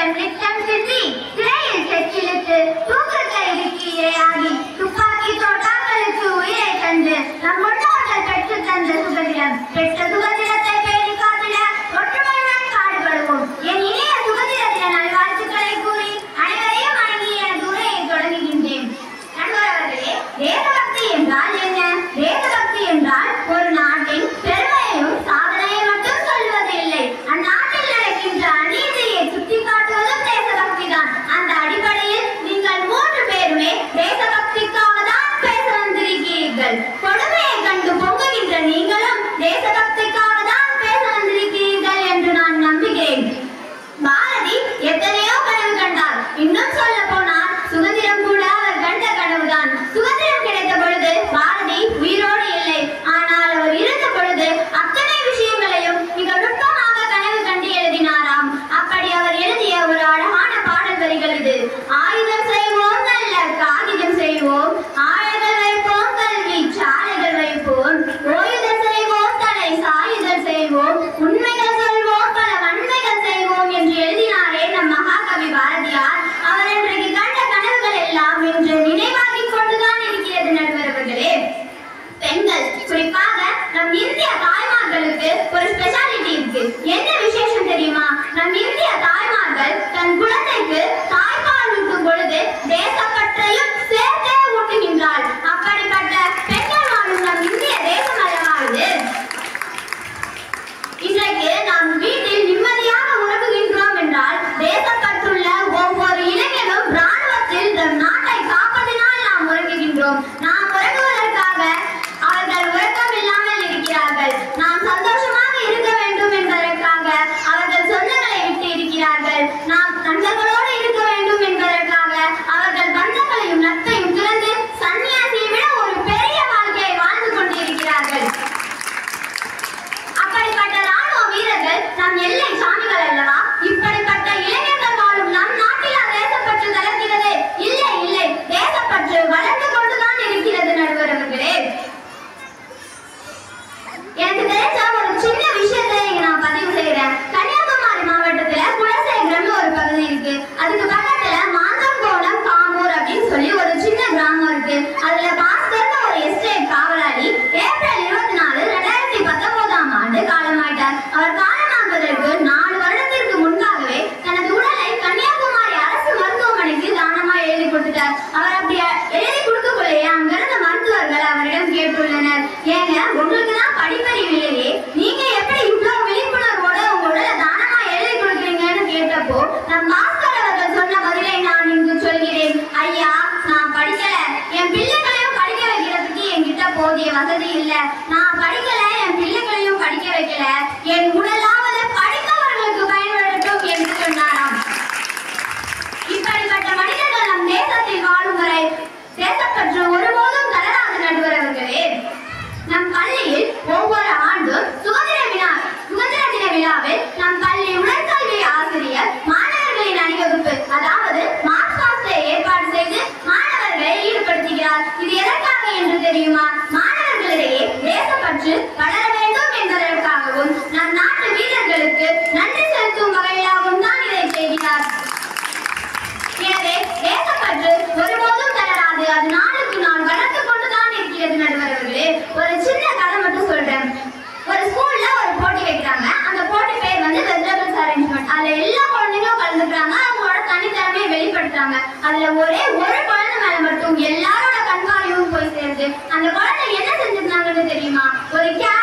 Lytton Lytton city திரையில் செச்சிலுக்கு தூக்கத்தை இறுக்கியே ஆகி துப்பாக்கி தோட்டாக்களுக்கு உயிரை தந்து நம் முன்னோர்கள் பெற்று தந்த சுதந்திரம் பெற்ற சுதந்திரத்தை பேணி காத்திட ஒற்றுமையுடன் பாடுபடுவோம் என் இனிய சுதந்திர தின நல்வாழ்த்துக்களை கூறி அனைவரையும் வணங்கி எனது உரையை தொடங்குகின்றேன் நண்பர் அவர்களே தேசபக்தி என்றால் என்ன தேசபக்தி என்றால் ஒரு நாட்டின் பெருமையையும் சாதனையை மட்டும் சொல்வது இல்லை அந்நாட்டில் நடக்கின்ற அநீதியை சுட்டிக்காட்டுவதும் தேசபக்தி தான் அந்த அடிப்படையில் நீங்கள் மூன்று பேருமே தேசபக்திக்காக தான் பேச வந்திருக்கிறீர்கள் கொடுமையை கண்டு பொங்குகின்ற நீங்களும் தேசபக்திக்காக தான் பேச வந்திருக்கிறீர்கள் என்று நான் நம்புகிறேன் பாரதி எத்தனையோ கனவு கண்டார் இன்னும் சொல்ல போனால் சுதந்திரம் கூட அவர் கண்ட கனவுதான் சுதந்திரம் கிடைத்த பொழுது பாரதி உயிரோடு இல்லை ஆனால் அவர் இருந்த பொழுது அத்தனை விஷயங்களையும் மிக நுட்பமாக கனவு கண்டு எழுதினாராம் அப்படி அவர் எழுதிய ஒரு அழகான பாடல் வரிகள் இது ஆயுதம் செய்வோம் நல்ல காகிதம் செய்வோம் ஆயுதம் வைப்போம் கல்வி சாலைகள் வைப்போம் ஓயுதல் செய்வோம் தலை சாயுதல் செய்வோம் உண்மைகள் சொல்வோம் பல வன்மைகள் செய்வோம் என்று எழுதினாரே நம் மகாகவி பாரதியார் அவர் இன்றைக்கு கண்ட கனவுகள் எல்லாம் இன்று நினைவாகிக் கொண்டுதான் இருக்கிறது நடுவர் அவர்களே பெண்கள் குறிப்பாக நம் இந்திய தாய்மார்களுக்கு ஒரு ஸ்பெஷாலிட்டி இருக்கு என்ன விசேஷம் தெரியுமா நம் இந்திய தாய்மார்கள் தன் குழந்தைக்கு தாய்ப்பால் ஊட்டும் பொழுது தேசப்பற்றையும் சேர்த்தே ஊட்டுகின்றாள் அப்படிப்பட்ட பெண்கள் வாழும் நம் இந்திய தேசம் அல்லவா இது இன்றைக்கு நாம் வீட்டில் நிம்மதியாக உறங்குகின்றோம் என்றால் தேசப்பற்றுள்ள ஒவ்வொரு இளைஞனும் ராணுவத்தில் நம் நாட்டை காப்பதினால் நாம் உறங்குகின்றோம் நாம் உறங்குவதற்காக அவர்கள் உறக்கம் இல்லாமல் இருக்கிறார்கள் நாம் சந்தோஷமாக இருக்க வேண்டும் என்பதற்காக அவர்கள் சொந்தங்களை விட்டு இருக்கிறார்கள் நாம் நண்பர்களோடு இருக்க வேண்டும் என்பதற்காக அவர்கள் பந்தங்களையும் நட்பையும் திறந்து சன்னியாசியை விட ஒரு பெரிய வாழ்க்கையை வாழ்ந்து கொண்டிருக்கிறார்கள் அப்படிப்பட்ட ராணுவ வீரர்கள் நம் எல்லை சாமிகள் அல்லவா இப்படிப்பட்ட இளைஞர்கள் வாழும் நம் நாட்டில் தேசப்பற்று கலக்கிறது இல்லை இல்லை தேசப்பற்று வளர்ந்து கொண்டுதான் இருக்கிறது நடுவர் அவர்களே எனக்கு தெரிஞ்ச ஒரு சின்ன விஷயத்தை இங்க நான் பதிவு செய்யறேன் கன்னியாகுமரி மாவட்டத்துல குலசேகரம்னு ஒரு பகுதி இருக்கு அதுக்கு பக்கத்துல மாந்தங்கோணம் காமூர் அப்படின்னு சொல்லி ஒரு சின்ன கிராமம் இருக்கு அதுல பாஸ்கர்னு ஒரு எஸ்டேட் காவலாளி ஏப்ரல் இருபத்தி நாலு ரெண்டாயிரத்தி பத்தொன்பதாம் ஆண்டு காலமாயிட்டார் அவர் காலமாகுவதற்கு நாலு வருடத்திற்கு முன்பாகவே தனது உடலை கன்னியாகுமரி அரசு மருத்துவமனைக்கு தானமா எழுதி கொடுத்துட்டார் அவர் அப்படி எழுதி கொடுக்கக்குள்ளேயே அங்கிருந்த மருத்துவர்கள் அவரிடம் கேட்டுள்ளனர் ஏங்க உங்களுக்கு தான் படிப்பறிவு இல்லையே நீங்க எப்படி இவ்வளவு விழிப்புணர்வோட உங்க உடலை தானமா எழுதி கொடுக்குறீங்கன்னு கேட்டப்போ நம் பாஸ்கர் அவர்கள் சொன்ன பதிலை நான் இங்கு சொல்கிறேன் ஐயா நான் படிக்கல என் பிள்ளைகளையும் படிக்க வைக்கிறதுக்கு என்கிட்ட போதிய வசதி இல்ல நான் படிக்கல என் பிள்ளைகளையும் படிக்க வைக்கல என் உடலாவது படித்தவர்களுக்கு பயன்படட்டும் என்று சொன்னாராம் இப்படிப்பட்ட மனிதர்கள் நம் தேசத்தில் வாழும் வரை தேசப்பற்று ஒருபோதும் கலராது நடுவர் அவர்களே நம் பள்ளியில் ஒவ்வொரு ஆண்டும் சுதந்திர விழா சுதந்திர தின விழாவில் நம் பள்ளி உடற்கல்வி ஆசிரியர் மாணவர்களின் அணிவகுப்பு அதாவது மார்ச் பாஸ்டை ஏற்பாடு செய்து மாணவர்களை ஈடுபடுத்துகிறார் இது எதற்காக என்று தெரியுமா மாணவர்களிடையே தேசப்பற்று வளர வேண்டும் என்பதற்காகவும் நம் நாட்டு வீரர்களுக்கு நன்றி செலுத்தும் வகையிலாகவும் தான் இதை செய்கிறார் எனவே தேசப்பற்று ஒருபோதும் தளராது அது நாளுக்கு நாள் வளர்ந்து கொண்டுதான் இருக்கிறது நடுவர் அவர்களே ஒரு சின்ன கதை மட்டும் சொல்றேன் ஒரு ஸ்கூல்ல ஒரு போட்டி வைக்கிறாங்க அந்த போட்டி பேர் வந்து வெஜிடபிள்ஸ் அரேஞ்ச்மெண்ட் அதுல எல்லா குழந்தைங்களும் கலந்துக்கிறாங்க அவங்களோட தனித்திறமையை வெளிப்படுத்துறாங்க அதுல ஒரே ஒரு குழந்தை மேல மட்டும் எல்லாரோட கண்காணிவும் போய் சேருது அந்த குழந்தை என்ன செஞ்சிருந்தாங்கன்னு தெரியுமா ஒரு கேரட்